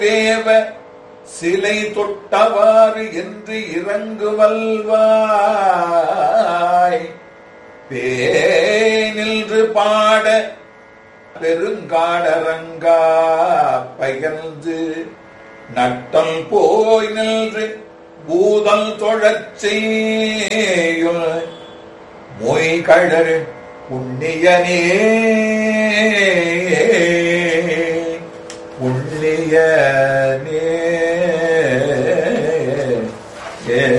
தேவ சிலை தொட்டவாறு என்று இறங்குவல்வாய் பேனின்று பாட பெருங்காடரங்கா பகர்ந்து நட்டம் போய் நின்று பூதல் தொழச் செய்யுள் மொய் கழறு புண்ணியனே